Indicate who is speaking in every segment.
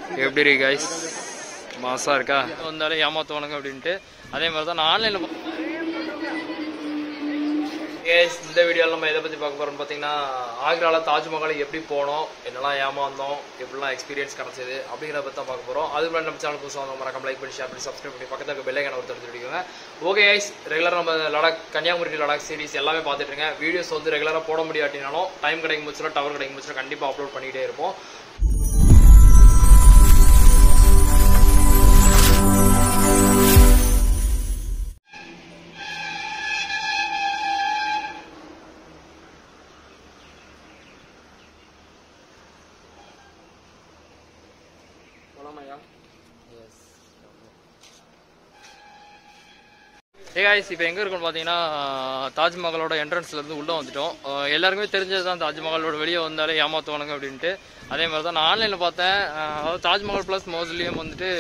Speaker 1: எப்படி இருக்கு கைஸ் மாசா இருக்கா வந்தாலே ஏமாத்துவானுங்க அப்படின்ட்டு அதே மாதிரி தான் நான் ஆன்லைனில் கேஸ் இந்த வீடியோவில் நம்ம எதை பற்றி பார்க்க போகிறோம்னு பார்த்தீங்கன்னா ஆக்ராவில் தாஜ்மஹால் எப்படி போனோம் என்னெல்லாம் ஏமாந்தோம் எப்படிலாம் எக்ஸ்பீரியன்ஸ் கிடச்சிது அப்படிங்கிறத பற்றி தான் பார்க்க போகிறோம் அது மாதிரி நம்ம சேனல் புதுசாக வந்து மறக்காம லைக் பண்ணி ஷேர் பண்ணி சப்ஸ்கிரைப் பண்ணி பக்கத்தில் இருக்க பெல்லைக்கான ஒரு தடுத்து விடுங்க ஓகே கைஸ் ரெகுலராக நம்ம லடாக் கன்னியாகுமரி லடாக் சீரிஸ் எல்லாமே பார்த்துட்டு இருங்க வீடியோஸ் வந்து ரெகுலராக போட முடியாட்டினாலும் டைம் கிடைக்கும் போச்சுல டவர் கிடைக்கும் போச்சுல கண்டிப்பாக அப்லோட் பண்ணிகிட்டே இருப்போம் ஏ காய்ஸ் இப்போ எங்கே இருக்கோம்னு பார்த்தீங்கன்னா தாஜ்மஹாலோட என்ட்ரன்ஸ்ல இருந்து உள்ளே வந்துட்டோம் அஹ் எல்லாருக்குமே தெரிஞ்சது தான் தாஜ்மஹாலோட வெளியே வந்தாலே ஏமாத்துவானுங்க அப்படின்ட்டு அதே மாதிரி தான் நான் ஆன்லைனில் பார்த்தேன் அஹ் அதாவது தாஜ்மஹால் ப்ளஸ் மோஸ்ட்லியும் வந்துட்டு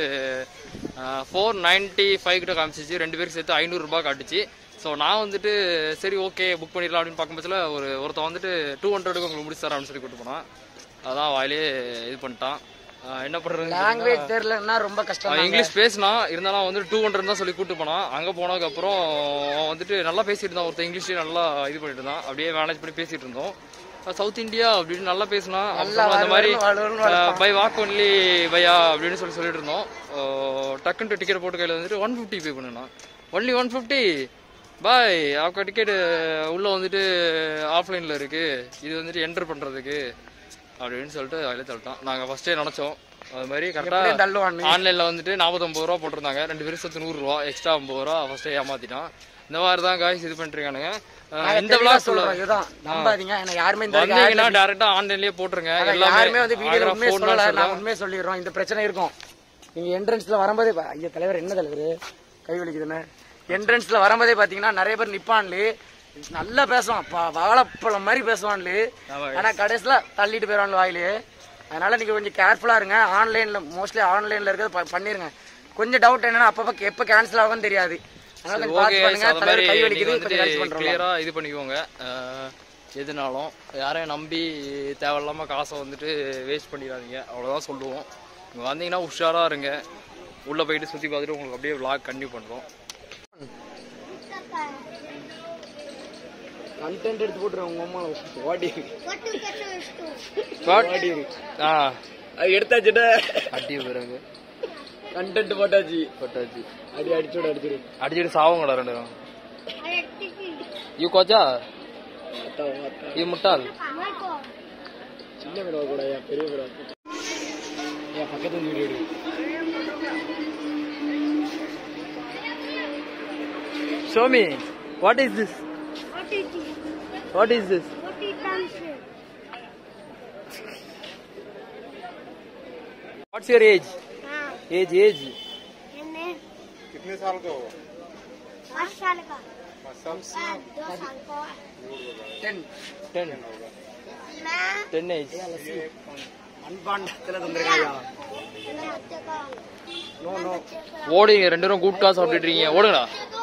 Speaker 1: ஃபோர் நைன்ட்டி ஃபைவ் கிட்ட காமிச்சிச்சு ரெண்டு பேருக்கு சேர்த்து ஐநூறுரூபா காட்டுச்சு ஸோ நான் வந்துட்டு சரி ஓகே புக் பண்ணிடலாம் அப்படின்னு பார்க்கும்போதுல ஒரு ஒருத்தன் வந்துட்டு டூ ஹண்ட்ரடுக்கு உங்களுக்கு முடிச்சு தரேன் அப்படின்னு சொல்லி கூட்டு போனான் அதான் வாயிலே இது பண்ணிட்டான் அஹ் என்ன பண்ணுறது
Speaker 2: லாங்குவேஜ் தெரியலன்னா ரொம்ப கஷ்டம்
Speaker 1: அவன் இங்கிலீஷ் பேசினா இருந்தாலும் அவன் வந்து டூ ஹண்ட்ரட் தான் சொல்லி கூட்டு போனான் அங்கே போனதுக்கப்புறம் அவன் வந்துட்டு நல்லா பேசிட்டு இருந்தான் ஒருத்தன் இங்கிலீஷ்லேயே நல்லா இது பண்ணிட்டு இருந்தான் அப்படியே மேனேஜ் பண்ணி பேசிட்டு இருந்தோம் சவுத் இந்தியா அப்படின்னு நல்லா பேசினான் அப்புறம் அந்த மாதிரி பை வாக் ஒன்லி பையா அப்படின்னு சொல்லி சொல்லிட்டு இருந்தோம் அஹ் டக்குன்ட்டு டிக்கெட் போட்டு கையில் வந்துட்டு ஒன் ஃபிஃப்டி பே பண்ணுனான் ஒன்லி ஒன் ஃபிஃப்டி பாய் அவங்க டிக்கெட் உள்ளே வந்துட்டு ஆஃப்லைனில் இருக்குது இது வந்துட்டு என்டர் பண்ணுறதுக்கு அப்படின்னு சொல்லிட்டு அதில் தள்ளிட்டான் நாங்கள் ஃபஸ்ட்டே நினச்சோம் அது மாதிரி கரெக்டாக
Speaker 2: தள்ளுவான்
Speaker 1: ஆன்லைன்ல வந்துட்டு நாற்பத்தொம்பது ரூபா போட்டிருந்தாங்க ரெண்டு பேரும் சேர்த்து நூறுரூவா எக்ஸ்ட்ரா ஐம்பது ரூபா ஃபர்ஸ்டே ஏமாத்திட்டான் இந்த மாதிரி தான் காய்ஸ் இது பண்ணிருக்கானுங்க அஹ் இந்த விளாக் சொல்ல
Speaker 2: சொல்றோம் இதுதான் நம்பாதீங்க எனக்கு யாருமே இந்த வரைக்கும்
Speaker 1: வந்தீங்கன்னா டேரக்டா ஆன்லைன்லயே போட்டுருங்க
Speaker 2: அதான்
Speaker 1: எல்லாமே
Speaker 2: யாருமே வந்து வீடியோல
Speaker 1: ஆக்ரா
Speaker 2: உண்மையை
Speaker 1: phone
Speaker 2: சொல்லல
Speaker 1: தான்
Speaker 2: நான் உண்மையை சொல்லிடுறோம் இந்த பிரச்சனை இருக்கும் நீங்க என்ட்ரன்ஸ்ல வரும்போதே பா- ஐயா தலைவர் என்ன தலைவர் கை வலிக்குதுன்னு என்ட்ரன்ஸ்ல வரும்போதே பாத்தீங்கன்னா நிறைய பேர் நிப்பான்லு நல்லா பேசுவான் ப- வாழைப்பழம் மாதிரி பேசுவான்லு ஆனா கடைசியில தள்ளிட்டு போயிடுவான்ல வாயிலே அதனால நீங்க கொஞ்சம் கேர்ஃபுல்லா இருங்க ஆன்லைன்ல மோஸ்ட்லி ஆன்லைன்ல இருக்கிறது ப- பண்ணிருங்க கொஞ்சம் டவுட் என்னன்னா அப்பப்ப எப்ப கேன்சல் ஆகும்னு தெரியாது அதனால கொஞ்சம்
Speaker 1: ஓகே
Speaker 2: பார்த்து பண்ணுங்க
Speaker 1: அந்த மாதிரி
Speaker 2: தலைவர் கை
Speaker 1: நீங்க
Speaker 2: வலிக்குது கொஞ்சம்
Speaker 1: வந்துட்டு
Speaker 2: cancel பண்றோம்
Speaker 1: கிளியரா இது பண்ணிக்கோங்க அஹ் எதுனாலும் யாரையும் நம்பி தேவையில்லாம காசை வந்துட்டு வேஸ்ட் பண்ணிடாதீங்க அவ்வளவுதான் சொல்லுவோம் இங்க வந்தீங்கன்னா உஷாரா இருங்க உள்ள போயிட்டு சுத்தி பார்த்துட்டு உங்களுக்கு அப்படியே vlog கண்டினியூ பண்றோம்
Speaker 2: கண்டென்ட் எடுத்து போட்டுருவோம் உங்க அம்மா ஓடி ஓடி
Speaker 1: ஆ
Speaker 2: அது எடுத்தாச்சுட்ட
Speaker 1: அடி பிறகு
Speaker 2: கண்டென்ட் போட்டாச்சு
Speaker 1: பட்டாச்சு
Speaker 2: அடி அடிச்சுடு அடிச்சுடு
Speaker 1: அடிச்சுட்டு சாவங்களா ரெண்டு பேரும் யூ கோச்சா
Speaker 2: அத்தா, அத்தா.
Speaker 1: யூ முட்டாள்
Speaker 2: சின்ன விடவா கூட பெரிய விடவா என் பக்கத்து வீடு எடு
Speaker 1: Show me. What is this?
Speaker 3: What is it?
Speaker 1: What is this?
Speaker 3: What is dancing?
Speaker 1: What's your age?
Speaker 3: हाँ
Speaker 1: Age, age.
Speaker 3: मैंने
Speaker 4: कितने साल का हो
Speaker 3: पाँच साल का
Speaker 4: सब
Speaker 3: आ, दो साल का
Speaker 2: டென்
Speaker 1: Ten.
Speaker 3: मैं
Speaker 1: Ten age.
Speaker 2: மண்பாண்டத்துல தந்திருக்காயா
Speaker 3: मैं बच्चे का
Speaker 2: நோ நோ
Speaker 1: ஓடுங்க ரெண்டு பேரும் குட்கா சாப்பிட்டுட்டு இருக்கீங்க ஓடுங்கடா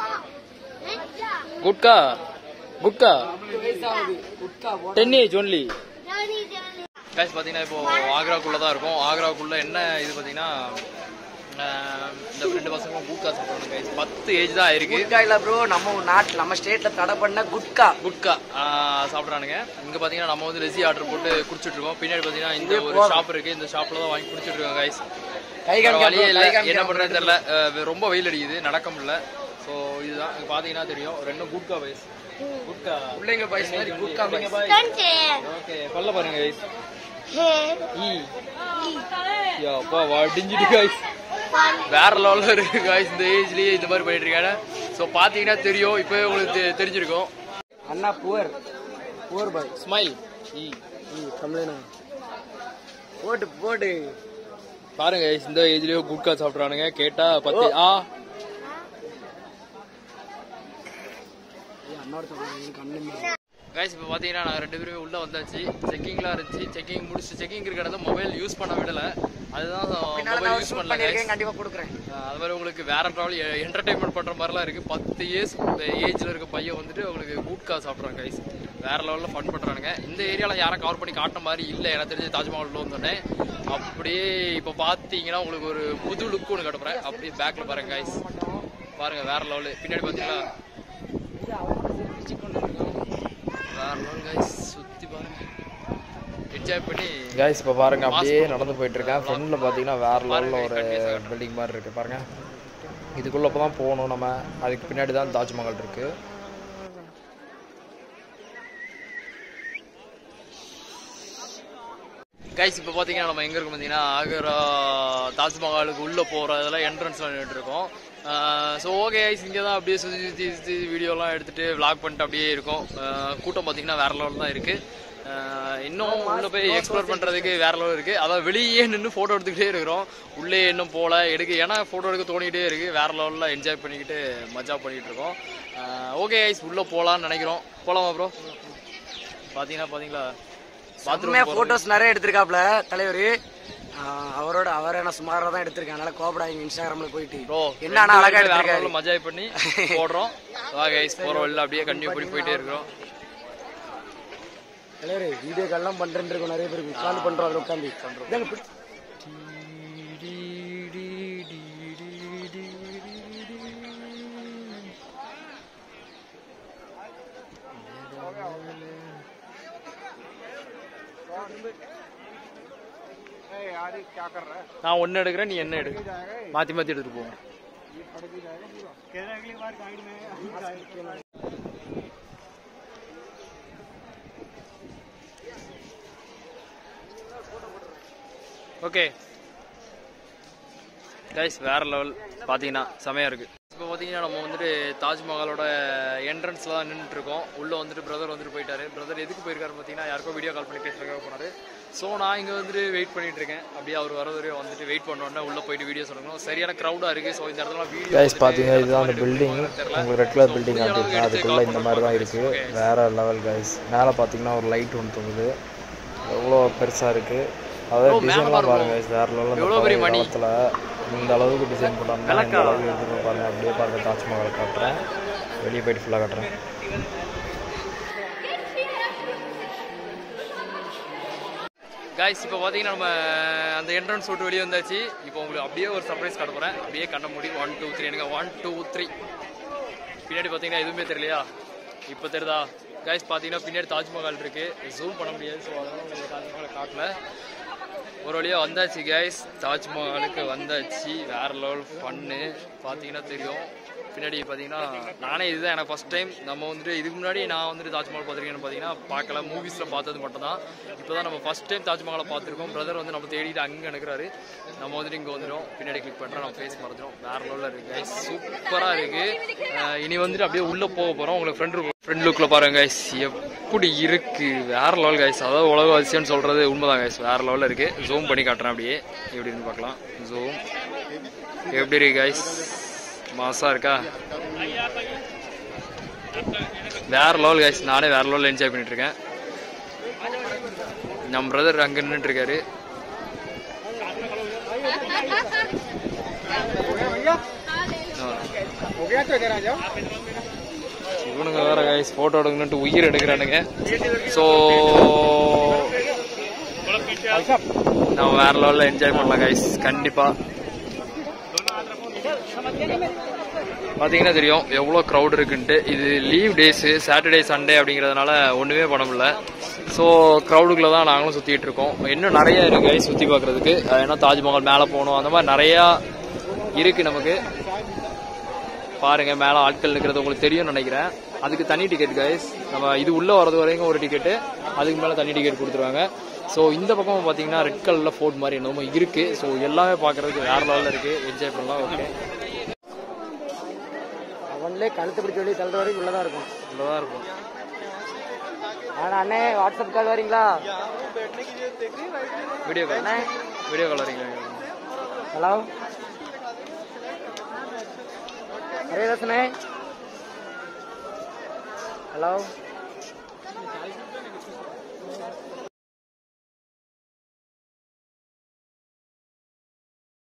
Speaker 1: gutka gutka
Speaker 2: gutka
Speaker 1: ten age only
Speaker 3: रानी जानी
Speaker 1: கைஸ் பார்த்தீங்கன்னா இப்போ ஆக்ராக்குள்ள தான் இருக்கும் ஆக்ராக்குள்ள என்ன இது பார்த்தீங்கன்னா ஆஹ், இந்த ரெண்டு பசங்களும் குட்கா சாப்பிடணும் கைஸ் பத்து ஏஜ் தான் ஆயிருக்கு
Speaker 2: குட்கா இல்ல ப்ரோ நம்ம நாட்டு நம்ம ஸ்டேட்ல தடை பண்ண குட்கா
Speaker 1: குட்கா ஆஹ், சாப்பிட்றானுங்க இங்க பாத்தீங்கன்னா நம்ம வந்து ரெசி ஆர்டர் போட்டு குடிச்சிட்டு இருக்கோம் பின்னாடி பாத்தீங்கன்னா இந்த ஒரு ஷாப் இருக்கு இந்த ஷாப்ல தான் வாங்கி குடிச்சிட்டு இருக்கோம் கைஸ்
Speaker 2: கை
Speaker 1: வேற
Speaker 2: காமிக்க
Speaker 1: வழியே
Speaker 2: bro,
Speaker 1: இல்ல
Speaker 2: கை காமிக்க
Speaker 1: என்ன பண்றது தெரியல அஹ் ரொம்ப வெயில் அடிக்குது நடக்க முடியல ஸோ இதுதான் இங்க பாத்தீங்கன்னா தெரியும் ரெண்டும் குட்கா பைஸ் குட்கா
Speaker 2: பிள்ளைங்க பாய்ஸ் மாதிரி குட்கா
Speaker 1: பிள்ளைங்க
Speaker 2: பாய்ஸ்
Speaker 1: boys.
Speaker 3: कौन से
Speaker 1: ஓகே பல்ல பாருங்க கைஸ்
Speaker 3: है
Speaker 1: ஈ யா பா வடிஞ்சிட்டு கைஸ் வேற லெவல்ல இருக்கு கைஸ் இந்த ஏஜ்லயே இந்த மாதிரி பண்ணிட்டு இருக்காங்க ஸோ பாத்தீங்கன்னா தெரியும் இப்பவே உங்களுக்கு தெ- தெரிஞ்சிருக்கும்
Speaker 2: அண்ணா புவர் புவர் பாய்
Speaker 1: ஸ்மைல் ஈ
Speaker 2: தமிழனா போட்டு போட்டு
Speaker 1: பாருங்க guys, இந்த ஏஜ்லயே குட்கா சாப்பிட்றானுங்க கேட்டா பத்து ஆ
Speaker 2: ஏய், அண்ணாவோட சொல்றாங்க கண்ணு
Speaker 1: கைஸ் இப்போ பார்த்தீங்கன்னா நாங்கள் ரெண்டு பேருமே உள்ளே வந்தாச்சு செக்கிங்லாம் இருந்துச்சு செக்கிங் முடிச்சு செக்கிங் இருக்கிறத மொபைல் யூஸ் பண்ண விடல அதுதான் மொபைல் மாதிரி
Speaker 2: நான்
Speaker 1: யூஸ்
Speaker 2: ஷூட்
Speaker 1: பண்ணல
Speaker 2: பண்ணியிருக்கேன் கண்டிப்பா கொடுக்குறேன்
Speaker 1: ஆஹ் அது மாதிரி உங்களுக்கு வேற ட்ராவல் என்டர்டைன்மெண்ட் பண்ற மாதிரிலாம் இருக்கு பத்து இயர்ஸ் ஏஜ்ல இருக்க பையன் வந்துட்டு உங்களுக்கு கூட்கா சாப்பிட்றாங்க கைஸ் வேற லெவலில் ஃபன் பண்றானுங்க இந்த ஏரியால யாரும் கவர் பண்ணி காட்டுற மாதிரி இல்லை எனக்கு தெரிஞ்சு தாஜ்மஹால் உள்ள வந்தோடனே அப்படியே இப்போ பார்த்தீங்கன்னா உங்களுக்கு ஒரு புது லுக் ஒன்று கட்டுறேன் அப்படியே பேக்ல பாருங்க கைஸ் பாருங்க வேற லெவலு பின்னாடி பார்த்தீங்களா வேற லெவல் கைஸ் சுத்தி பாருங்க என்ஜாய் பண்ணி
Speaker 5: கைஸ் இப்போ பாருங்க அப்படியே நடந்து போயிட்டு இருக்கேன் ஃப்ரண்ட்ல பார்த்தீங்கன்னா வேற லெவலில் ஒரு பில்டிங் மாதிரி இருக்கு பாருங்க இதுக்குள்ள இப்போ தான் போகணும் நம்ம அதுக்கு பின்னாடி தான் தாஜ்மஹால் இருக்கு
Speaker 1: கைஸ் இப்போ பார்த்தீங்கன்னா நம்ம எங்கே இருக்கோம் பார்த்தீங்கன்னா ஆக்ரா தாஜ்மஹாலுக்கு உள்ளே போகிறதுல என்ட்ரன்ஸில் நின்றுட்டு இருக்கோம் ஸோ ஓகே கைஸ் இங்கே தான் அப்படியே சுற்றி சுற்றி சுற்றி வீடியோலாம் எடுத்துகிட்டு vlog பண்ணிட்டு அப்படியே இருக்கும் ஆஹ் கூட்டம் பார்த்தீங்கன்னா வேற லெவல் தான் இருக்குது இன்னும் உள்ளே போய் எக்ஸ்ப்ளோர் பண்ணுறதுக்கு வேற லெவல் இருக்குது அதான் வெளியே நின்று ஃபோட்டோ எடுத்துக்கிட்டே இருக்கிறோம் உள்ளே இன்னும் போகல எடுக்க ஏன்னா ஃபோட்டோ எடுக்க தோணிக்கிட்டே இருக்குது வேற லெவலில் என்ஜாய் பண்ணிக்கிட்டு மஜா பண்ணிக்கிட்டு இருக்கோம் ஓகே கைஸ் உள்ளே போகலான்னு நினைக்கிறோம் போகலாமா ப்ரோ பார்த்தீங்கன்னா பார்த்தீங்களா
Speaker 2: உண்மையா
Speaker 1: பாத்ரூம்
Speaker 2: போட்டோஸ் நிறைய எடுத்திருக்காப்ல தலைவர் அவரோட அவரை நான் சுமாரா தான் எடுத்திருக்கேன் அதனால கோபடாதீங்க இன்ஸ்டாகிராம்ல போயிட்டு
Speaker 1: ப்ரோ
Speaker 2: என்ன ஆனா அழகா எடுத்திருக்காரு
Speaker 1: மஜாய் பண்ணி போடுறோம் வா கைஸ் போற வழியில அப்படியே கண்டினியூ பண்ணி போயிட்டே இருக்கிறோம்
Speaker 2: தலைவர் வீடியோ கால்லாம் பண்றேன் இருக்கோம் நிறைய பேருக்கு உட்காந்து பண்றோம் அதுல உட்காந்து இதாங்க பிடி-
Speaker 4: यार ये क्या कर रहा है
Speaker 1: நான் ஒன்னு எடுக்கிறேன் நீ என்ன எடு மாத்தி மாத்தி எடுத்துட்டு போவோம்
Speaker 4: कह रहा है अगली बार गाइड में
Speaker 1: ஓகே கைஸ் வேற லெவல் பாத்தீங்கன்னா செமையா இருக்கு இப்போ பார்த்தீங்கன்னா நம்ம வந்துட்டு தாஜ்மஹாலோட என்ட்ரன்ஸ்ல தான் நின்றுட்டு இருக்கோம் உள்ள வந்துட்டு பிரதர் வந்துட்டு போயிட்டாரு பிரதர் எதுக்கு போயிருக்காரு பார்த்தீங்கன்னா யாருக்கோ வீடியோ கால் பண்ணி பேசுறதுக்காக போனாரு ஸோ நான் இங்கே வந்துட்டு வெயிட் பண்ணிட்டு இருக்கேன் அப்படியே அவர் வர வரையும் வந்துட்டு வெயிட் பண்ணோன்னே உள்ள போயிட்டு வீடியோஸ் எடுக்கணும் சரியான க்ரௌடா இருக்கு ஸோ இந்த இடத்துல வீடியோ
Speaker 5: கைஸ் பார்த்தீங்கன்னா இதுதான் அந்த பில்டிங் உங்களுக்கு ரெட் கலர் பில்டிங் காட்டியிருக்கேன் அதுக்குள்ளே இந்த மாதிரி தான் இருக்குது வேற லெவல் கைஸ் மேலே பார்த்தீங்கன்னா ஒரு லைட் ஒன்று தொங்குது எவ்வளோ பெருசாக இருக்குது அதாவது டிசைன்லாம் பாருங்க guys, வேற லெவலில்
Speaker 1: எவ்வளோ பெரிய மணி.
Speaker 5: காலத்தில் இந்த அளவுக்கு டிசைன் பண்ணாங்கன்னா இந்த அளவுக்கு எடுத்துகிட்டு பாருங்க அப்படியே பாருங்க தாஜ்மஹால் காட்டுறேன் வெளியே போயிட்டு ஃபுல்லாக காட்டுறேன்
Speaker 1: காய்ஸ் இப்போ பார்த்தீங்கன்னா நம்ம அந்த என்ட்ரன்ஸ் விட்டு வெளியே வந்தாச்சு இப்போ உங்களுக்கு அப்படியே ஒரு சர்ப்ரைஸ் காட்ட போகிறேன் அப்படியே கண்ண மூடி ஒன் டூ த்ரீ எனக்கு ஒன் டூ த்ரீ பின்னாடி பார்த்தீங்கன்னா எதுவுமே தெரியலையா இப்போ தெரியுதா காய்ஸ் பார்த்தீங்கன்னா பின்னாடி தாஜ்மஹால் இருக்கு ஜூம் பண்ண முடியாது ஸோ அதனால உங்களுக்கு தாஜ்மஹாலை காட்டல ஒரு வழியாக வந்தாச்சு கைஸ் தாஜ்மஹாலுக்கு வந்தாச்சு வேற லெவல் ஃபன்னு பார்த்தீங்கன்னா தெரியும் பின்னாடி பார்த்தீங்கன்னா நானே இதுதான் எனக்கு ஃபஸ்ட் டைம் நம்ம வந்துட்டு இதுக்கு முன்னாடி நான் வந்துட்டு தாஜ்மஹால் பார்த்துருக்கேன்னு பார்த்தீங்கன்னா பார்க்கல மூவிஸில் பார்த்தது மட்டும் தான் இப்போ தான் நம்ம ஃபஸ்ட் டைம் தாஜ்மஹாலை பார்த்துருக்கோம் பிரதர் வந்து நம்ம தேடிட்டு அங்கே நினைக்கிறாரு நம்ம வந்துட்டு இங்கே வந்துடும் பின்னாடி கிளிக் பண்ணுறோம் நம்ம ஃபேஸ் மறந்துடும் வேற லெவலில் இருக்குது கைஸ் சூப்பராக இருக்குது இனி வந்துட்டு அப்படியே உள்ளே போக போகிறோம் உங்களுக்கு ஃப்ரெண்ட் ஃப்ரெண்ட் லுக்கில் பாருங்க கைஸ் எப்படி இருக்கு வேற லெவல் கைஸ் அதாவது உலக அதிசயம்னு சொல்றது உண்மைதான் கைஸ் வேற லெவலில் இருக்கு ஜூம் பண்ணி காட்டுறேன் அப்படியே எப்படின்னு பார்க்கலாம் ஜூம் எப்படி இருக்கு கைஸ் மாசா இருக்கா வேற லெவல் கைஸ் நானே வேற லெவலில் என்ஜாய் பண்ணிட்டு இருக்கேன் நம்ம பிரதர் அங்க நின்றுட்டு இருக்காரு
Speaker 4: हो गया तो इधर आ जाओ
Speaker 1: இவனுங்க வேற கைஸ் போட்டோ எடுக்கணுன்ட்டு உயிர் எடுக்கிறானுங்க ஸோ நம்ம வேற லெவலில் என்ஜாய் பண்ணலாம் கைஸ் கண்டிப்பா பார்த்தீங்கன்னா தெரியும் எவ்வளோ க்ரௌட் இருக்குன்ட்டு இது லீவ் டேஸு சாட்டர்டே சண்டே அப்படிங்கிறதுனால ஒன்றுமே பண்ண முடியல ஸோ க்ரௌடுக்குள்ள தான் நாங்களும் சுற்றிட்டு இருக்கோம் இன்னும் நிறைய இருக்கு கைஸ் சுற்றி பார்க்குறதுக்கு ஏன்னா தாஜ்மஹால் மேலே போகணும் அந்த மாதிரி நிறையா இருக்கு நமக்கு பாருங்க மேல ஆட்கள் நிக்கிறது உங்களுக்கு தெரியும்னு நினைக்கிறேன் அதுக்கு தனி டிக்கெட் கைஸ் நம்ம இது உள்ள வரது வரைக்கும் ஒரு டிக்கெட்டு அதுக்கு மேல தனி டிக்கெட் கொடுத்துருவாங்க ஸோ இந்த பக்கம் பாத்தீங்கன்னா ரெட் கலர்ல ஃபோர்ட் மாதிரி என்னமோ இருக்கு ஸோ எல்லாமே பார்க்கறதுக்கு வேற லெவலில் இருக்கு என்ஜாய் பண்ணலாம் ஓகே
Speaker 2: அவன்லே கழுத்து பிடிச்ச வெளியே தள்ளுற வரைக்கும் உள்ளதான் இருக்கும்
Speaker 1: இவ்வளோதான் இருக்கும்
Speaker 2: ஆனா அண்ணே வாட்ஸ்அப் கால் வரீங்களா
Speaker 1: வீடியோ கால்
Speaker 2: அண்ணே
Speaker 1: வீடியோ கால் வரீங்களா
Speaker 2: ஹலோ ஹரேதாசனே ஹலோ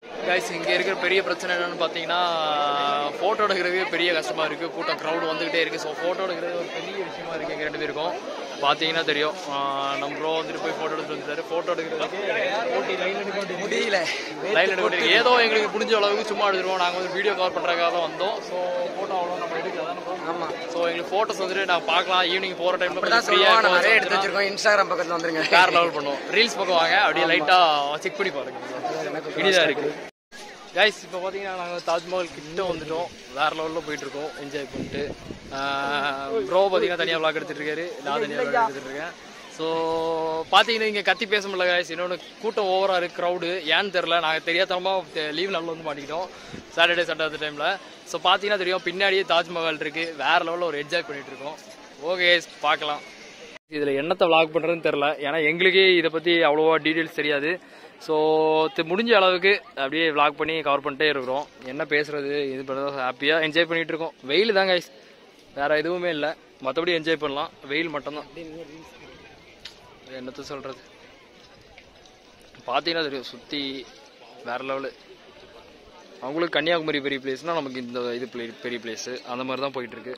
Speaker 1: கைஸ் இங்கே இருக்கிற பெரிய பிரச்சனை என்னன்னு பார்த்தீங்கன்னா ஃபோட்டோ எடுக்கிறதுக்கு பெரிய கஷ்டமாக இருக்குது கூட்டம் க்ரௌட் வந்துக்கிட்டே இருக்குது ஸோ ஃபோட்டோ எடுக்கிறது ஒரு பெரிய விஷயமா இருக்குது எங்கள் ரெண்டு பேருக்கும் பார்த்தீங்கன்னா தெரியும் ஆஹ் நம்ம ப்ரோ வந்துட்டு போய் ஃபோட்டோ எடுத்து வந்துட்டாரு ஃபோட்டோ எடுக்கிறதுக்கு ஓட்டி லைன் எடுக்க
Speaker 2: முடியல
Speaker 1: லைன் எடுக்க வேண்டியது. ஏதோ எங்களுக்கு முடிஞ்ச அளவுக்கு சும்மா எடுத்துருவோம் நாங்கள் வந்து வீடியோ கவர் பண்ணுறதுக்காக தான் வந்தோம் ஸோ ஃபோட்டோ அவ்வளோ நம்ம எடுக்கல தானே bro?
Speaker 2: ஆமா
Speaker 1: ஸோ எங்களுக்கு ஃபோட்டோஸ் வந்துட்டு நான் பார்க்கலாம் ஈவினிங் போகிற டைமில்
Speaker 2: இப்படிதான்
Speaker 1: கொஞ்சம்
Speaker 2: சொல்லுவோம் நான் நிறைய
Speaker 1: ஃப்ரீயாக
Speaker 2: எடுத்து வச்சிருக்கோம் இன்ஸ்டாகிராம் பக்கத்துல வந்துருங்க
Speaker 1: வேற லெவல் பண்ணுவோம் ரீல்ஸ் பக்கம் வாங்க அப்படியே லைட்டாக செக் பண்ணி பாருங்க இனிதாக இருக்கு கைஸ் இப்போ பார்த்தீங்கன்னா நாங்கள் தாஜ்மஹால் கிட்ட வந்துட்டோம் வேற லெவலில் போயிட்டு இருக்கோம் என்ஜாய் பண்ணிட்டு ப்ரோ பார்த்தீங்கன்னா தனியாக vlog எடுத்துட்டு இருக்காரு நான் தனியாக vlog எடுத்துட்டு இருக்கேன் ஸோ பார்த்தீங்கன்னா இங்கே கத்தி பேச முடியல கைஸ் இன்னொன்று கூட்டம் ஓவராக இருக்கு க்ரௌடு ஏன்னு தெரில நாங்கள் தெரியாதனமாக லீவ் நாளில் வந்து மாட்டிக்கிட்டோம் சாட்டர்டே சண்டே அந்த டைமில் ஸோ பார்த்தீங்கன்னா தெரியும் பின்னாடியே தாஜ்மஹால் இருக்கு வேற லெவலில் ஒரு என்ஜாய் பண்ணிட்டு இருக்கோம் ஓகே பார்க்கலாம் இதில் என்னத்தை விளாக் பண்ணுறதுன்னு தெரில ஏன்னா எங்களுக்கே இதை பற்றி அவ்வளோவா டீட்டெயில்ஸ் தெரியாது ஸோ முடிஞ்ச அளவுக்கு அப்படியே விளாக் பண்ணி கவர் பண்ணிட்டே இருக்கிறோம் என்ன பேசுறது இது பண்ணுறது ஹாப்பியாக என்ஜாய் பண்ணிட்டு இருக்கோம் வெயில் தான் கைஸ் வேற எதுவுமே இல்லை மற்றபடி என்ஜாய் பண்ணலாம் வெயில் மட்டும்தான் என்னத்த சொல்கிறது பார்த்தீங்கன்னா தெரியும் சுற்றி வேற லெவலு அவங்களுக்கு கன்னியாகுமரி பெரிய பிளேஸ்னால் நமக்கு இந்த இது பெரிய- பெரிய பிளேஸு அந்த மாதிரி தான் போயிட்டுருக்கு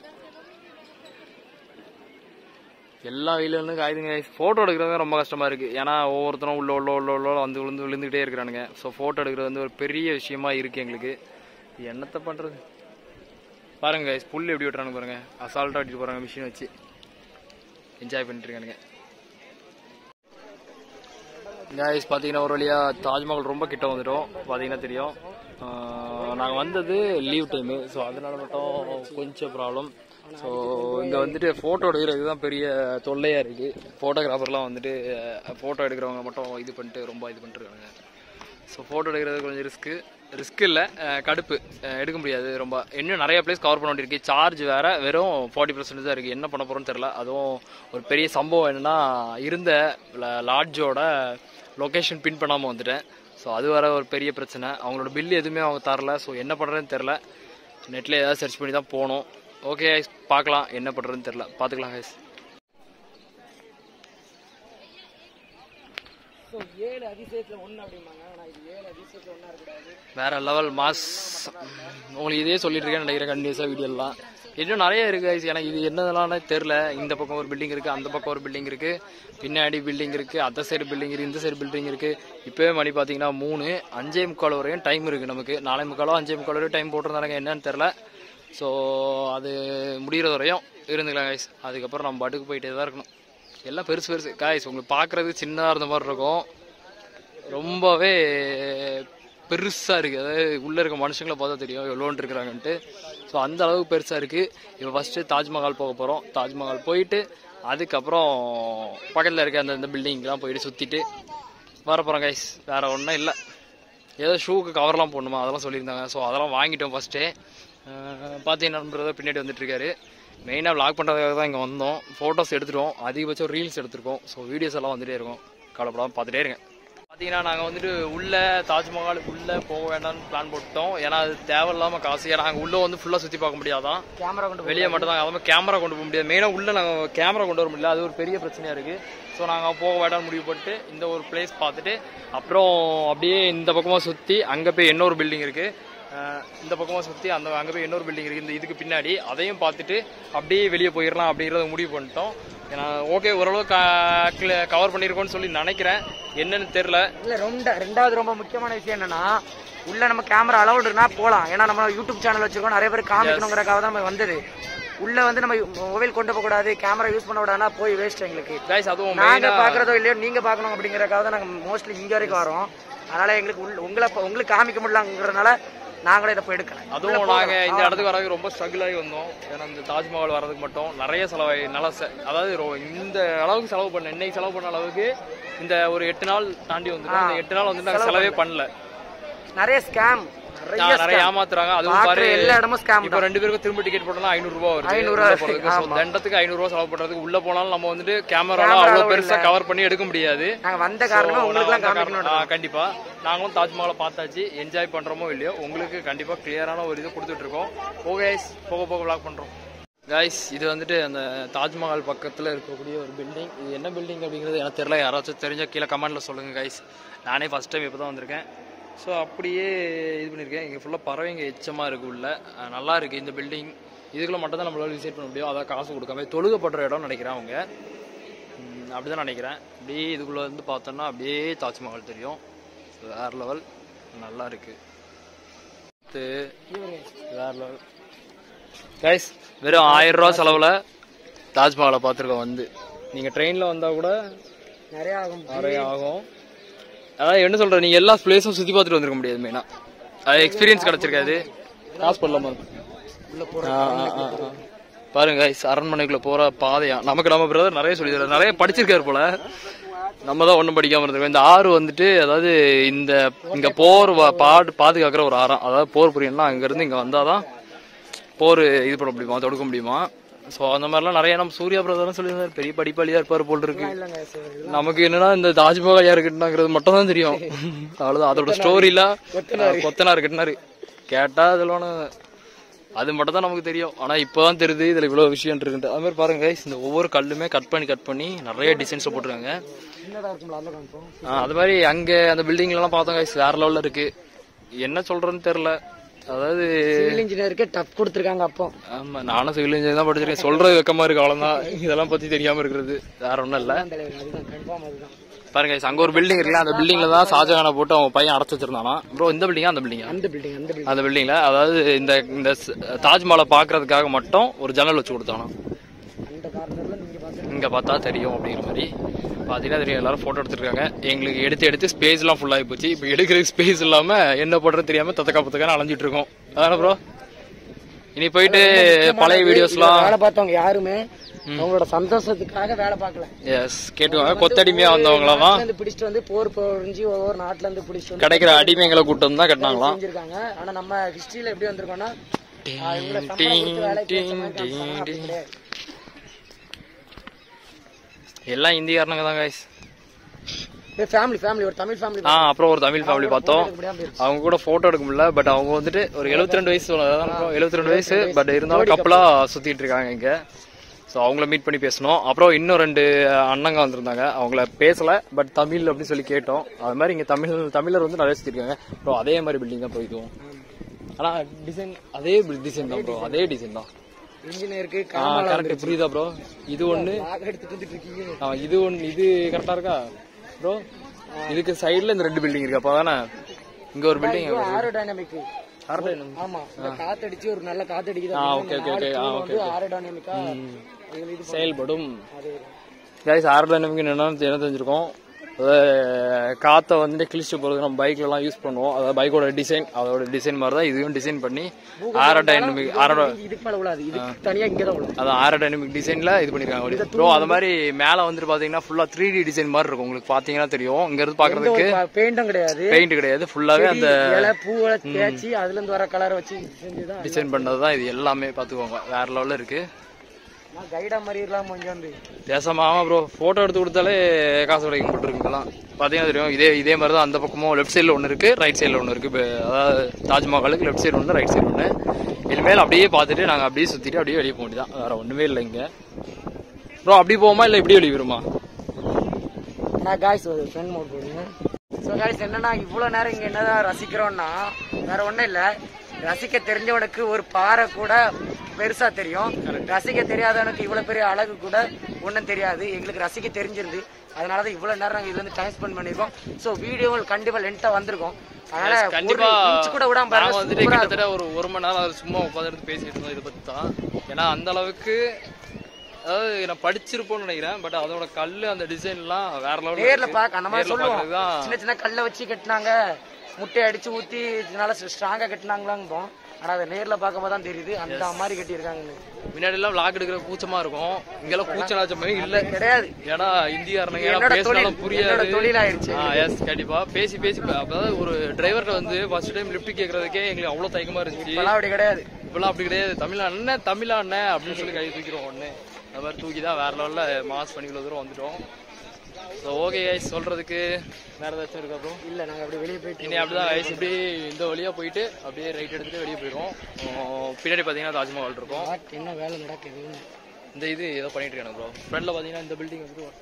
Speaker 1: எல்லா வெயிலும் காயுதுங்க ஃபோட்டோ எடுக்கிறது ரொம்ப கஷ்டமா இருக்கு ஏன்னா ஒவ்வொருத்தரும் உள்ள உள்ள உள்ள உள்ள வந்து விழுந்து விழுந்துகிட்டே இருக்கிறானுங்க ஸோ ஃபோட்டோ எடுக்கிறது வந்து ஒரு பெரிய விஷயமா இருக்கு எங்களுக்கு என்னத்த பண்றது பாருங்க guys, புல் எப்படி விட்டுறானுங்க பாருங்க அசால்ட்டா அடிட்டு போறாங்க மிஷின் வச்சு என்ஜாய் பண்ணிட்டு இருக்கானுங்க கைஸ் பார்த்தீங்கன்னா ஒரு வழியா தாஜ்மஹால் ரொம்ப கிட்ட வந்துட்டோம் பார்த்தீங்கன்னா தெரியும் நாங்கள் வந்தது லீவ் டைமு ஸோ அதனால மட்டும் கொஞ்சம் ப்ராப்ளம் ஸோ இங்கே வந்துட்டு ஃபோட்டோ எடுக்கிறது தான் பெரிய தொல்லையாக இருக்குது ஃபோட்டோகிராஃபர்லாம் வந்துட்டு ஃபோட்டோ எடுக்கிறவங்க மட்டும் இது பண்ணிட்டு ரொம்ப இது பண்ணிட்டுருக்காங்க ஸோ ஃபோட்டோ எடுக்கிறது கொஞ்சம் ரிஸ்க்கு ரிஸ்க் இல்லை கடுப்பு அஹ் எடுக்க முடியாது ரொம்ப இன்னும் நிறைய பிளேஸ் கவர் பண்ண வேண்டியிருக்கு சார்ஜ் வேற வெறும் ஃபார்ட்டி பர்சன்ட் தான் இருக்குது என்ன பண்ண போகிறோன்னு தெரில அதுவும் ஒரு பெரிய சம்பவம் என்னன்னா இருந்த லாட்ஜோட லொக்கேஷன் பின் பண்ணாமல் வந்துட்டேன் ஸோ அது வேற ஒரு பெரிய பிரச்சனை அவங்களோட பில் எதுவுமே அவங்க தரல ஸோ என்ன பண்ணுறதுன்னு தெரில நெட்டில் ஏதாவது சர்ச் பண்ணி தான் போகணும் ஓகே பார்க்கலாம் என்ன பண்ணுறதுன்னு தெரில பார்த்துக்கலாம் guys
Speaker 2: ஸோ ஏழு அதிசயத்துல ஒண்ணு அப்படிம்பாங்க ஆனா இது ஏழு அதிசயத்துல ஒண்ணா இருக்கக்கூடாது
Speaker 1: வேற லெவல் மாஸ் உங்களுக்கு இதே சொல்லிட்டு இருக்கேன் நினைக்கிறேன் கண்டினியூஸாக வீடியோலாம் இன்னும் நிறைய இருக்கு guys. எனக்கு இது என்னதெல்லாம் தெரில இந்த பக்கம் ஒரு பில்டிங் இருக்கு அந்த பக்கம் ஒரு பில்டிங் இருக்கு பின்னாடி பில்டிங் இருக்கு அந்த சைடு பில்டிங் இருக்கு இந்த சைடு பில்டிங் இருக்கு இப்போவே மணி பார்த்தீங்கன்னா மூணு அஞ்சே முக்கால் வரையும் டைம் இருக்கு நமக்கு நாலே முக்காலோ அஞ்சே முக்கால் வரையும் டைம் போட்டிருந்தாங்க என்னன்னு தெரில ஸோ அது முடிகிற வரையும் இருந்துக்கலாம் guys. அதுக்கப்புறம் நம்ம பாட்டுக்கு போயிட்டே தான் இருக்கணும் எல்லாம் பெருசு பெருசு காய்ஸ் உங்களுக்கு பார்க்கறதுக்கு சின்னதாக இருந்த மாதிரி இருக்கும் ரொம்பவே பெருசாக இருக்குது அதாவது உள்ளே இருக்க மனுஷங்களை பார்த்தா தெரியும் எவ்வளோன்ட்டு இருக்கிறாங்கன்ட்டு ஸோ அந்த அளவுக்கு பெருசாக இருக்குது இப்போ ஃபஸ்ட்டு தாஜ்மஹால் போக போகிறோம் தாஜ்மஹால் போயிட்டு அதுக்கப்புறம் பக்கத்தில் இருக்க அந்த இந்த பில்டிங்லாம் போயிட்டு சுற்றிட்டு வர போகிறோம் கைஸ் வேறு ஒன்றும் இல்லை ஏதோ ஷூக்கு கவர்லாம் போடணுமா அதெல்லாம் சொல்லியிருந்தாங்க ஸோ அதெல்லாம் வாங்கிட்டோம் ஃபஸ்ட்டே பார்த்தீங்கன்னா நண்பர் பின்னாடி வந்துட்டு இருக்காரு மெயினாக vlog பண்ணுறதுக்காக தான் இங்கே வந்தோம் ஃபோட்டோஸ் எடுத்துட்டோம் அதிகபட்சம் ரீல்ஸ் எடுத்திருக்கோம் ஸோ வீடியோஸ் எல்லாம் வந்துட்டே இருக்கும் கவலைப்படாம பார்த்துட்டே இருங்க பார்த்தீங்கன்னா நாங்கள் வந்துட்டு உள்ள தாஜ்மஹால் உள்ளே போக வேண்டாம்னு பிளான் போட்டோம் ஏன்னா அது தேவையில்லாமல் காசு ஏன்னா நாங்கள் உள்ளே வந்து ஃபுல்லாக சுற்றி பார்க்க முடியாதான்
Speaker 2: கேமரா கொண்டு
Speaker 1: வெளியே மட்டும் தான் அதுவும் கேமரா கொண்டு போக முடியாது மெயினாக உள்ள நாங்கள் கேமரா கொண்டு வர முடியல அது ஒரு பெரிய பிரச்சனையாக இருக்குது ஸோ நாங்கள் போக வேண்டாம்னு முடிவு பண்ணிட்டு இந்த ஒரு பிளேஸ் பார்த்துட்டு அப்புறம் அப்படியே இந்த பக்கமாக சுற்றி அங்கே போய் இன்னொரு பில்டிங் இருக்குது இந்த பக்கமாக சுற்றி அந்த அங்கே போய் இன்னொரு பில்டிங் இருக்குது இந்த இதுக்கு பின்னாடி அதையும் பார்த்துட்டு அப்படியே வெளியே போயிடலாம் அப்படிங்கிறத முடிவு பண்ணிட்டோம் ஏன்னா ஓகே ஓரளவு கவர் பண்ணியிருக்கோம்னு சொல்லி நினைக்கிறேன் என்னன்னு தெரில
Speaker 2: இல்ல ரொம்ப ரெண்டாவது ரொம்ப முக்கியமான விஷயம் என்னன்னா உள்ள நம்ம கேமரா அலௌடுனா போலாம் ஏன்னா நம்ம யூடியூப் சேனல் வச்சிருக்கோம் நிறைய பேர் காமிக்கணுங்கிறக்காக தான் நம்ம வந்தது உள்ள வந்து நம்ம மொபைல் கொண்டு போக கூடாது கேமரா யூஸ் பண்ண விடாதுன்னா போய் வேஸ்ட் எங்களுக்கு
Speaker 1: கைஸ் அதுவும்
Speaker 2: நாங்க
Speaker 1: மெயினாக
Speaker 2: பாக்குறதோ இல்லையோ நீங்க பாக்கணும் அப்படிங்கறக்காக தான் நாங்க மோஸ்ட்லி இங்க வரைக்கும் வரோம் அதனால எங்களுக்கு உள்ள- உங்களை உங்களுக்கு காமிக்க முடியலங்கிறதுனால நாங்களே இதை போய் எடுக்கல
Speaker 1: அதுவும் நாங்க இந்த இடத்துக்கு வரதுக்கு ரொம்ப ஸ்ட்ரகிள் ஆகி வந்தோம் ஏன்னா இந்த தாஜ்மஹால் வர்றதுக்கு மட்டும் நிறைய செலவாகி நல்லா செ- அதாவது ரொ- இந்த அளவுக்கு செலவு பண்ண இன்னைக்கு செலவு பண்ண அளவுக்கு இந்த ஒரு எட்டு நாள் தாண்டி வந்துட்டோம் இந்த எட்டு நாள் வந்து நாங்க செலவே பண்ணல
Speaker 2: நிறைய ஸ்கேம் நிறைய
Speaker 1: நான் நிறைய ஏமாத்துறாங்க அதுவும்
Speaker 2: பாக்குற
Speaker 1: பாரு
Speaker 2: எல்லா இடமும் ஸ்கேம்
Speaker 1: இப்போ ரெண்டு பேருக்கும் திரும்ப டிக்கெட் போட்டோம்னா ஐநூறு ரூபா வருது
Speaker 2: 500
Speaker 1: உள்ள
Speaker 2: ரூபா
Speaker 1: போறதுக்கு.
Speaker 2: ஆமா.
Speaker 1: So, தண்டத்துக்கு ஐநூறு ரூபா செலவு பண்றதுக்கு உள்ள போனாலும் நம்ம வந்துட்டு கேமரா
Speaker 2: Camera
Speaker 1: அவ்வளவு
Speaker 2: அளவு
Speaker 1: பெருசா
Speaker 2: இல்ல.
Speaker 1: கவர் பண்ணி எடுக்க முடியாது
Speaker 2: நாங்க வந்த காரணமே
Speaker 1: So,
Speaker 2: உங்களுக்கு எல்லாம்
Speaker 1: நான் வந்து
Speaker 2: காமிக்கணும்
Speaker 1: ஆ, கண்டிப்பா நாங்களும் தாஜ்மஹாலை பார்த்தாச்சு என்ஜாய் பண்றோமோ இல்லையோ உங்களுக்கு கண்டிப்பா கிளியரான ஒரு இது கொடுத்துட்டு இருக்கோம் ஓகே போக போக vlog பண்றோம் கைஸ் இது வந்துட்டு அந்த தாஜ்மஹால் பக்கத்தில் இருக்கக்கூடிய ஒரு பில்டிங் இது என்ன பில்டிங் அப்படிங்கிறது எனக்கு தெரியல யாராச்சும் தெரிஞ்ச கீழே கமெண்ட்ல சொல்லுங்க கைஸ் நானே ஃபர்ஸ்ட் டைம் இப்போ தான் வந்திருக்கேன் ஸோ அப்படியே இது பண்ணியிருக்கேன் இங்கே ஃபுல்லாக பறவைங்க எச்சமாக இருக்கு உள்ள அஹ் நல்லா இருக்கு இந்த பில்டிங் இதுக்குள்ள மட்டும் தான் நம்மளால விசிட் பண்ண முடியும் அதான் காசு கொடுக்காம தொழுகப்படுற இடம் நினைக்கிறேன் அவங்க ம், அப்படிதான் நினைக்கிறேன் அப்படியே இதுக்குள்ள இருந்து பார்த்தோம்னா அப்படியே தாஜ்மஹால் தெரியும் வேற லெவல் நல்லா இருக்கு அடுத்து வேற லெவல் கைஸ் வெறும் ஆயிரம் ரூபா செலவில் தாஜ்மஹாலை பார்த்துருக்கோம் வந்து நீங்கள் ட்ரெயினில் வந்தால் கூட
Speaker 2: நிறைய ஆகும்
Speaker 1: நிறைய ஆகும் அதான் என்ன சொல்ற நீங்க எல்லா பிளேஸும் சுத்தி பார்த்துட்டு வந்திருக்க முடியாது மெயினா அது எக்ஸ்பீரியன்ஸ் கிடைச்சிருக்காது காசு பண்ணலாமா ஆ, ஆ, ஆ, ஆ. பாருங்க guys, அரண்மனைக்குள்ள போற பாதையா நமக்கு நம்ம பிரதர் நிறைய சொல்லி தராரு நிறைய படிச்சிருக்காரு போல நம்ம தான் ஒன்றும் படிக்காம இருந்திருக்கோம் இந்த ஆறு வந்துட்டு அதாவது இந்த இங்க போர் வ- பாடு பாதுகாக்கிற ஒரு ஆறாம் அதாவது போர் புரியணும்னா அங்க இருந்து இங்க வந்தாதான் போர் இது பண்ண முடியுமா தொடுக்க முடியுமா ஸோ அந்த மாதிரிலாம் நிறைய நம்ம சூர்யா பிரதர்லாம் சொல்லியிருந்தாரு பெரிய படிப்பாளியா இருப்பார் போல் இருக்கு
Speaker 2: இல்லைங்க சார்
Speaker 1: நமக்கு என்னன்னா இந்த தாஜ்மஹால் யார் கட்டினாங்கிறது மட்டும் தான் தெரியும் அவ்வளவுதான் அதோட ஸ்டோரியில கொத்தனார் கட்டினாரு கேட்டா அதெல்லாம் அது மட்டும் தான் நமக்கு தெரியும் ஆனா இப்பதான் தெரியுது இதுல இவ்வளவு விஷயம் இருக்குன்ட்டு அது மாதிரி பாருங்க guys, இந்த ஒவ்வொரு கல்லுமே கட் பண்ணி கட் பண்ணி நிறைய டிசைன்ஸ் போட்டுருக்காங்க
Speaker 2: சின்னதாக இருக்கும்ல அதில் காமிப்போம்
Speaker 1: ஆ, அது மாதிரி அங்க அந்த பில்டிங்ல எல்லாம் பார்த்தோம் guys, வேற லெவல்ல இருக்கு என்ன சொல்றேன்னு தெரியல அதாவது
Speaker 2: சிவில் இன்ஜினியருக்கு டஃப் கொடுத்துருக்காங்க அப்போ
Speaker 1: ஆமா நானும் சிவில் இன்ஜினியர் தான் படிச்சிருக்கேன் சொல்றது வெக்கமா இருக்கு அவ்வளவுதான் இதெல்லாம் பத்தி தெரியாம இருக்கிறது வேற ஒண்ணும் இல்ல
Speaker 2: அதான் தலைவர் அதுதான் கன்ஃபார்ம் அதுதான்
Speaker 1: பாருங்க guys, அங்க ஒரு பில்டிங் இருக்குல்ல அந்த பில்டிங்ல தான் ஷாஜகானை போட்டு அவன் பையன் அடைச்சு வச்சிருந்தானா ப்ரோ இந்த பில்டிங்கா அந்த பில்டிங்கா
Speaker 2: அந்த பில்டிங் அந்த பில்டிங்
Speaker 1: அந்த பில்டிங்ல அதாவது இந்த இந்த ஸ்- தாஜ்மஹாலை பாக்குறதுக்காக மட்டும் ஒரு ஜன்னல் வச்சு கொடுத்தானா
Speaker 2: அந்த கார்னர்ல நீங்க பார்த்து
Speaker 1: இங்க பார்த்தா தெரியும் அப்படிங்கிற மாதிரி பாத்தீங்கன்னா தெரியும் எல்லாரும் போட்டோ எடுத்துருக்காங்க எங்களுக்கு எடுத்து எடுத்து ஸ்பேஸ் எல்லாம் ஃபுல் ஆகி போச்சு இப்போ எடுக்கிறதுக்கு ஸ்பேஸ் இல்லாம என்ன பண்றது தெரியாம தத்தக்கா பத்தக்கான அலைஞ்சிட்டு இருக்கோம் அதானே ப்ரோ இனி போயிட்டு பழைய வீடியோஸ்லாம்
Speaker 2: வேலை பார்த்தவங்க யாருமே அவங்களோட சந்தோஷத்துக்காக வேலை பார்க்கல
Speaker 1: எஸ் கேட்டுக்கோங்க கொத்தடிமையா வந்தவங்களாம்
Speaker 2: நாட்டுல இருந்து பிடிச்சிட்டு வந்து போர் புரிஞ்சு ஒவ்வொரு நாட்டுல இருந்து பிடிச்சிட்டு வந்து
Speaker 1: கிடைக்கிற அடிமைங்களை கூட்டம் தான் கட்டினாங்களாம்
Speaker 2: செஞ்சிருக்காங்க ஆனா நம்ம ஹிஸ்டரியில எப்படி வந்திருக்கோம்னா ஆஹ் இவங்கள சம்பளம் கொடுத்து வேலைக்கு வச்ச மாதிரி காமிச்சாங்க, அப்படி கிடையாது.
Speaker 1: எல்லாம் இந்தியாரனுங்க தான் guys
Speaker 2: இது ஃபேமிலி ஃபேமிலி ஒரு தமிழ் ஃபேமிலி
Speaker 1: ஆ அப்புறம் ஒரு தமிழ் ஃபேமிலி பார்த்தோம்
Speaker 2: முடியாம போயிருச்சு.
Speaker 1: அவங்க கூட போட்டோ எடுக்க முடியல பட் அவங்க வந்துட்டு ஒரு 72 ரெண்டு வயசு எழுபத்தி ரெண்டு வயசு பட் இருந்தாலும் கப்பலா சுத்திட்டு இருக்காங்க இங்க ஸோ அவங்கள மீட் பண்ணி பேசணும் அப்புறம் இன்னும் ரெண்டு அண்ணங்க வந்திருந்தாங்க அவங்கள பேசல பட் தமிழ் அப்படின்னு சொல்லி கேட்டோம் அது மாதிரி இங்க தமிழ் தமிழர் வந்து நிறைய சுத்திருக்காங்க ப்ரோ அதே மாதிரி பில்டிங் தான் போய்க்குவோம் ஆனா டிசைன் அதே டிசைன் தான் ப்ரோ அதே டிசைன் தான்
Speaker 2: இன்ஜினியருக்கு
Speaker 1: கரெக்ட் புரியுதா ப்ரோ இது ஒண்ணு
Speaker 2: காக எடுத்துட்டு வந்துட்டு இருக்கீங்க
Speaker 1: ஆ, இது ஒன்று இது கரெக்டா இருக்கா ப்ரோ இதுக்கு சைடுல இந்த ரெண்டு பில்டிங் இருக்கு அப்போ தானே இங்க ஒரு பில்டிங்
Speaker 2: ஏரோடைனமிக் ஆமா இந்த காத்தடிச்சு ஒரு நல்ல காத்தடிக்குது
Speaker 1: ஆ,
Speaker 2: அப்படின்னா
Speaker 1: okay, okay,
Speaker 2: நாலு
Speaker 1: okay. ஆ,
Speaker 2: தூண்
Speaker 1: okay,
Speaker 2: வந்து ஏரோடைனமிக்கா இதுல இது
Speaker 1: செயல்படும்
Speaker 2: அது
Speaker 1: கைஸ் ஆரோடைனமிக் என்னன்னு என்ன தெரிஞ்சிருக்கோம் அதாவது காத்தை வந்து கிழிச்சு போறது நம்ம பைக்ல எல்லாம் யூஸ் பண்ணுவோம் அதாவது பைக்கோட டிசைன் அதோட டிசைன் மாதிரி தான் இதையும் டிசைன் பண்ணி ஆரோடைனமிக் ஆரோ
Speaker 2: இதுக்கு மேல விழாது இதுக்கு தனியா இங்க தான் விழும்
Speaker 1: அதான் ஆரோடைனமிக் டிசைன்ல இது பண்ணிருக்காங்க ப்ரோ அது மாதிரி மேல வந்துட்டு பாத்தீங்கன்னா ஃபுல்லா த்ரீ டி டிசைன் மாதிரி இருக்கும் உங்களுக்கு பாத்தீங்கன்னா தெரியும் இங்க இருந்து பாக்குறதுக்கு
Speaker 2: பெயிண்டும் கிடையாது
Speaker 1: பெயிண்ட் கிடையாது ஃபுல்லாவே அந்த
Speaker 2: இலை பூவை தேய்ச்சி அதுல இருந்து வர கலரை வச்சு செஞ்சுதான்
Speaker 1: டிசைன் பண்ணது தான் இது எல்லாமே பாத்துக்கோங்க வேற லெவல்ல இருக்கு
Speaker 2: நான் கைடா மாதிரி இருக்கலாம் கொஞ்சம் வந்து
Speaker 1: தேசமா ஆமா ப்ரோ போட்டோ எடுத்து கொடுத்தாலே காசு கிடைக்கும் போட்டுருக்குலாம் பாத்தீங்கன்னா தெரியும் இதே இதே மாதிரி தான் அந்த பக்கமும் லெஃப்ட் சைடில் ஒன்று இருக்கு ரைட் சைடில் ஒன்று இருக்கு இப்ப அதாவது தாஜ்மஹாலுக்கு லெஃப்ட் சைடு ஒன்று ரைட் சைடு ஒன்று இனிமேல் அப்படியே பார்த்துட்டு நாங்கள் அப்படியே சுத்திட்டு அப்படியே வெளியே போக வேண்டியதான் வேற ஒண்ணுமே இல்லை இங்க ப்ரோ அப்படி போவோமா இல்லை இப்படி வெளியே வருமா
Speaker 2: நான் காய்ஸ் ஒரு ஃப்ரெண்ட் மோட் போடுங்க ஸோ காய்ஸ் என்னன்னா இவ்வளோ நேரம் இங்கே என்னதான் ரசிக்கிறோம்னா வேற ஒன்றும் இல்லை ரசிக்க தெரிஞ்சவனுக்கு ஒரு பாறை கூட பெருசா தெரியும் ரசிக்க தெரியாதவனுக்கு இவ்வளவு பெரிய அழகு கூட ஒன்றும் தெரியாது எங்களுக்கு ரசிக்க தெரிஞ்சிருந்து அதனால தான் இவ்வளவு நேரம் நாங்கள் இதுல இருந்து டைம் ஸ்பெண்ட் பண்ணியிருக்கோம் ஸோ வீடியோவில் கண்டிப்பா லென்த்தா வந்திருக்கும் அதனால
Speaker 1: கண்டிப்பா
Speaker 2: ஒரு inch கூட விடாம
Speaker 1: நாங்க
Speaker 2: பாருங்க
Speaker 1: வந்துட்டு
Speaker 2: சூப்பரா இருக்கும்.
Speaker 1: கிட்டத்தட்ட ஒரு ஒரு மணி நேரம் அது சும்மா உட்காந்துட்டு பேசிட்டு இருந்தோம் இதை பத்தி தான் ஏன்னா அந்த அளவுக்கு அதாவது நான் படிச்சிருப்போம்னு நினைக்கிறேன் பட் அதோட கல்லு அந்த டிசைன் எல்லாம் வேற லெவல்
Speaker 2: நேர்ல பார்க்க அந்த மாதிரி சொல்லுவோம்
Speaker 1: தான்
Speaker 2: சின்ன சின்ன கல்லை வச்சு கட்டினாங்க முட்டையை அடிச்சு ஊத்தி நல்லா ஸ்ட்ராங்கா கட்டினாங்களாங்கிறோம் ஆனா அதை நேர்ல பார்க்கும்போது தான் தெரியுது அந்த மாதிரி கட்டியிருக்காங்கன்னு
Speaker 1: முன்னாடி எல்லாம் vlog எடுக்கிற கூச்சமா இருக்கும் இங்கெல்லாம் கூச்சம் நாச்சமே இல்ல
Speaker 2: கிடையாது
Speaker 1: ஏன்னா இந்தியாரனுங்க
Speaker 2: என்னோட
Speaker 1: பேசினாலும்
Speaker 2: தொழில்
Speaker 1: புரியாது
Speaker 2: என்னோட தொழில் ஆயிடுச்சு
Speaker 1: எஸ் கண்டிப்பா பேசி பேசி அதாவது ஒரு டிரைவர்கிட்ட வந்து ஃபர்ஸ்ட் டைம் லிஃப்ட் கேக்குறதுக்கே எங்களுக்கு அவ்வளவு தயக்கமா இருந்துச்சு
Speaker 2: இப்பெல்லாம் அப்படி கிடையாது
Speaker 1: இப்பெல்லாம் அப்படி கிடையாது தமிழ் அண்ணன் தமிழ் அண்ணன் அப்படின்னு சொல்லி கை தூக்கிறோம் ஒண்ணு அது மாதிரி தூக்கி தான் வேற லெவல்ல மாஸ் பண்ணி இவ்வளவு தூரம் வந்துட்டோம் ஸோ ஓகே கைஸ் சொல்றதுக்கு வேற ஏதாச்சும் இருக்கா ப்ரோ
Speaker 2: இல்ல நாங்க அப்படி வெளியே போயிட்டு
Speaker 1: இனி அப்படிதான் கைஸ் இப்படி இந்த வழியா போயிட்டு அப்படியே ரைட் எடுத்துட்டு வெளியே போயிடுவோம் பின்னாடி பாத்தீங்கன்னா தாஜ்மஹால் இருக்கும்
Speaker 2: பாட் என்ன வேலை நடக்குது
Speaker 1: இந்த இது ஏதோ பண்ணிட்டு இருக்காங்க ப்ரோ ஃப்ரண்ட்ல பாத்தீங்கன்னா இந்த பில்டிங் வந்து ஒர்க்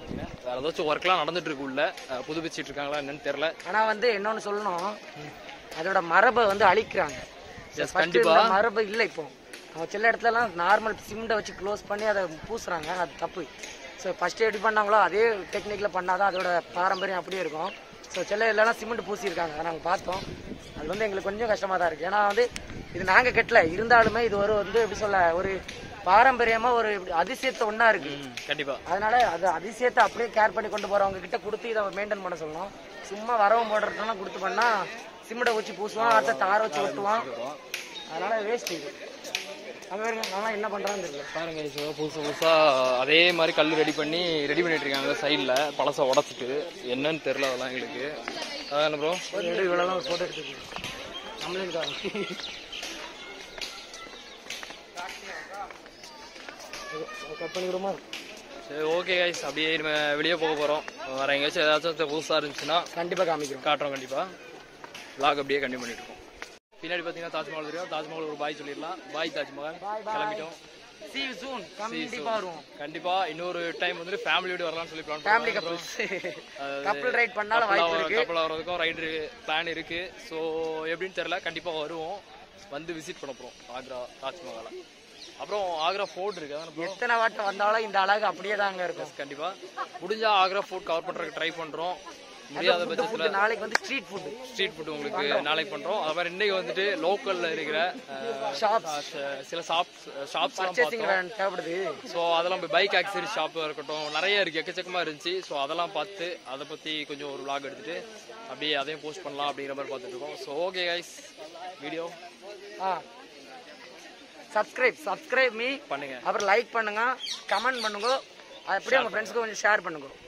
Speaker 1: நினைக்கிறேன் வேற ஏதாச்சும் ஒர்க்லாம் நடந்துட்டு இருக்கு உள்ள அஹ், புதுப்பிச்சிட்டு இருக்காங்களா என்னன்னு தெரியல
Speaker 2: ஆனா வந்து இன்னொன்னு சொல்லணும் அதோட மரபை வந்து அழிக்கிறாங்க
Speaker 1: Yes,
Speaker 2: First
Speaker 1: கண்டிப்பா.
Speaker 2: இருந்த மரபு இல்லை இப்போ நம்ம சில இடத்துலலாம் நார்மல் சிமெண்ட்டை வச்சு க்ளோஸ் பண்ணி அதை பூசுறாங்க அது தப்பு ஸோ ஃபர்ஸ்ட் எப்படி பண்ணாங்களோ அதே டெக்னிக்கில் பண்ணாதான் அதோட பாரம்பரியம் அப்படியே இருக்கும் ஸோ சில இல்லைனா சிமெண்ட் பூசியிருக்காங்க அதை நாங்கள் பார்த்தோம் அது வந்து எங்களுக்கு கொஞ்சம் கஷ்டமாக தான் இருக்குது ஏன்னா வந்து இது நாங்கள் கட்டல இருந்தாலுமே இது ஒரு வந்து எப்படி சொல்ல ஒரு பாரம்பரியமாக ஒரு அதிசயத்தை ஒன்றா இருக்குது
Speaker 1: ம், கண்டிப்பா
Speaker 2: அதனால அது அதிசயத்தை அப்படியே கேர் பண்ணி கொண்டு போறவங்க கிட்ட கொடுத்து இதை மெயின்டைன் பண்ண சொல்லணும் சும்மா வரவும் போடுறதுலாம் கொடுத்து பண்ணா சிமெண்ட்டை வச்சு பூசுவான் அடுத்த தார வச்சு ஒட்டுவான் அதனால வேஸ்ட் இது அங்க பாருங்க நான் என்ன பண்றான்னு தெரியல
Speaker 1: பாருங்க இப்போ புதுசு புதுசா அதே மாதிரி கல் ரெடி பண்ணி ரெடி பண்ணிட்டு இருக்காங்க சைடில் பழசை உடச்சிட்டு என்னன்னு தெரியல அதெல்லாம் எங்களுக்கு அதான் என்ன ப்ரோ
Speaker 2: ஒரு எடு இவ்வளோலாம் போட்டோ எடுத்துக்கு நம்மளே இருக்கா கட் பண்ணிவிடுமா
Speaker 1: சரி ஓகே கைஸ் அப்படியே நம்ம வெளியே போக போகிறோம் வேற எங்கேயாச்சும் ஏதாச்சும் புதுசாக இருந்துச்சுன்னா
Speaker 2: கண்டிப்பா காமிக்கிறோம்
Speaker 1: காட்டுறோம் கண்டிப்பா vlog அப்படியே கண்டினியூ பண்ணிட்டு இருக்கோம் பின்னாடி பார்த்தீங்கன்னா தாஜ்மஹால் தெரியும் தாஜ்மஹால் ஒரு பாய் சொல்லிடலாம் பாய் தாஜ்மஹால் கிளம்பிட்டோம்
Speaker 2: see you soon கண்டிப்பா வருவோம்
Speaker 1: கண்டிப்பா இன்னொரு டைம் வந்துட்டு ஃபேமிலியோட வரலாம்னு சொல்லி plan
Speaker 2: family couples couple ride பண்ணாலும் வாய்ப்பு இருக்கு
Speaker 1: கப்பல் வர்றதுக்கும் ரைடு பிளான் இருக்கு ஸோ எப்படின்னு தெரியல கண்டிப்பா வருவோம் வந்து விசிட் பண்ண போறோம் ஆக்ரா தாஜ்மஹாலை அப்புறம் ஆக்ரா ஃபோர்ட் இருக்கு அதான் bro.
Speaker 2: எத்தனை வாட்டம் வந்தாலும் இந்த அழகு அப்படியே தாங்க இருக்கும்
Speaker 1: கண்டிப்பா முடிஞ்சா ஆக்ரா ஃபோர்ட் கவர் பண்றதுக்கு ட்ரை பண்றோம் முடியாத
Speaker 2: ஃபுட்டு
Speaker 1: பட்சத்துல
Speaker 2: ஃபுட்டு நாளைக்கு வந்து ஸ்ட்ரீட் ஃபுட்டு
Speaker 1: ஸ்ட்ரீட் ஃபுட் உங்களுக்கு நாளைக்கு பண்றோம் அது மாதிரி இன்னைக்கு வந்துட்டு லோக்கல்ல இருக்கிற
Speaker 2: Shops.
Speaker 1: அஹ், சில ஷாப்ஸ் ஷாப்ஸ்
Speaker 2: பர்ச்சேசிங் தேவைப்படுது
Speaker 1: ஸோ அதெல்லாம் பைக் ஆக்சரி ஷாப்பாக இருக்கட்டும் நிறைய இருக்கு எக்கச்சக்கமா இருந்துச்சு ஸோ அதெல்லாம் பார்த்து அதை பத்தி கொஞ்சம் ஒரு vlog எடுத்துட்டு அப்படியே அதையும் போஸ்ட் பண்ணலாம் அப்படிங்கிற மாதிரி பார்த்துட்டு இருக்கோம் ஸோ ஓகே கைஸ் வீடியோ
Speaker 2: ஆ சப்ஸ்கிரைப் சப்ஸ்கிரைப் மீ
Speaker 1: பண்ணுங்க
Speaker 2: அப்புறம் லைக் பண்ணுங்க கமெண்ட் பண்ணுங்க அப்படியே உங்க ஃப்ரெண்ட்ஸ்க்கு கொஞ்சம் ஷேர் பண்ணுங்க